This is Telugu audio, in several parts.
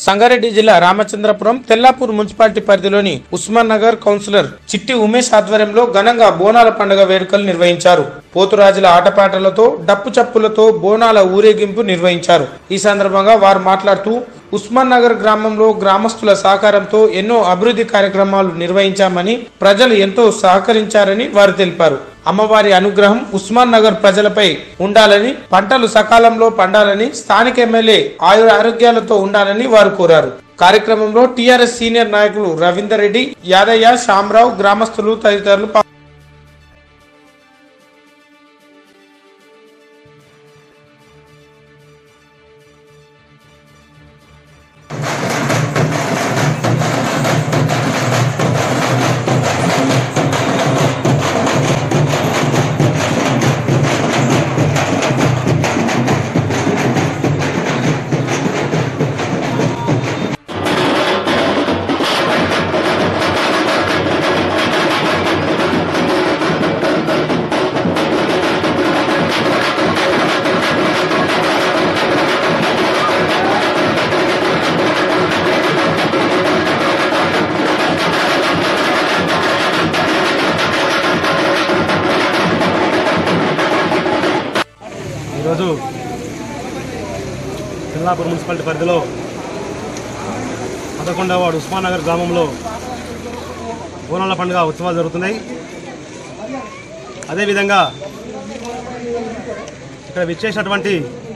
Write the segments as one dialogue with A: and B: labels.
A: సంగారెడ్డి జిల్లా రామచంద్రపురం తెల్లాపూర్ మున్సిపాలిటీ పరిధిలోని ఉస్మాన్ నగర్ కౌన్సిలర్ చిట్టి ఉమేష్ ఆధ్వర్యంలో ఘనంగా బోనాల పండుగ వేడుకలు నిర్వహించారు పోతురాజుల ఆటపాటలతో డప్పు చప్పులతో బోనాల ఊరేగింపు నిర్వహించారు ఈ సందర్భంగా వారు మాట్లాడుతూ ఉస్మాన్ నగర్ గ్రామంలో గ్రామస్తుల సహకారంతో ఎన్నో అభివృద్ధి కార్యక్రమాలు నిర్వహించామని ప్రజలు ఎంతో సహకరించారని వారు తెలిపారు అమ్మవారి అనుగ్రహం ఉస్మాన్ నగర్ ప్రజలపై ఉండాలని పంటలు సకాలంలో పండాలని స్థానిక ఎమ్మెల్యే ఆయుర ఆరోగ్యాలతో ఉండాలని వారు కోరారు కార్యక్రమంలో టీఆర్ఎస్ సీనియర్ నాయకులు రవీందర్ రెడ్డి యాదయ్య శ్యామరావు గ్రామస్తులు తదితరులు పా-
B: ఈరోజు తెల్లాపూర్ మున్సిపాలిటీ పరిధిలో పదకొండవ వార్డు ఉస్మాన్ నగర్ గ్రామంలో బోనాల పండుగ ఉత్సవాలు జరుగుతున్నాయి అదేవిధంగా ఇక్కడ విచ్చేసినటువంటి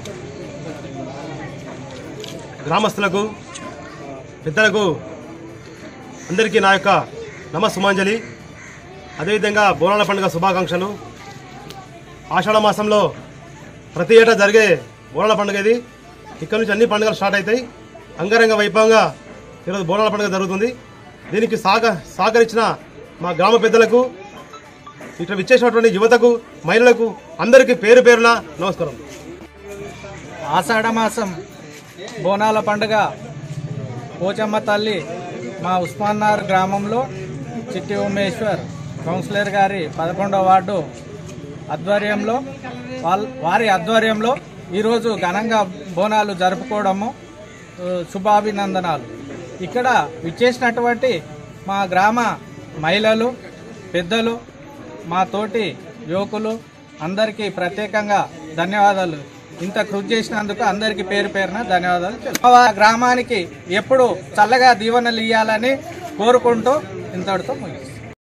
B: గ్రామస్తులకు పెద్దలకు అందరికీ నా యొక్క నమస్సుమాంజలి అదేవిధంగా బోనాల పండుగ శుభాకాంక్షలు ఆషాఢ మాసంలో ప్రతి ఏటా జరిగే బోనాల పండుగ ఇది ఇక్కడ నుంచి అన్ని పండుగలు స్టార్ట్ అవుతాయి అంగరంగ వైభవంగా ఈరోజు బోనాల పండుగ జరుగుతుంది దీనికి సహక సహకరించిన మా గ్రామ పెద్దలకు ఇక్కడ విచ్చేసినటువంటి యువతకు మహిళలకు అందరికీ పేరు పేరున నమస్కారం
C: ఆషాఢ మాసం బోనాల పండుగ పోచమ్మ తల్లి మా ఉస్మాన్నార్ గ్రామంలో చిట్టి ఉమేశ్వర్ కౌన్సిలర్ గారి పదకొండవ వార్డు ఆధ్వర్యంలో వాళ్ళ వారి ఆధ్వర్యంలో ఈరోజు ఘనంగా బోనాలు జరుపుకోవడము ఆ, శుభాభినందనాలు ఇక్కడ విచ్చేసినటువంటి మా గ్రామ మహిళలు పెద్దలు మా తోటి యువకులు అందరికీ ప్రత్యేకంగా ధన్యవాదాలు ఇంత కృషి చేసినందుకు అందరికీ పేరు పేరున ధన్యవాదాలు తెలుపు- మా గ్రామానికి ఎప్పుడు చల్లగా దీవెనలు ఇవ్వాలని కోరుకుంటూ ఇంతటితో ముగిస్తాను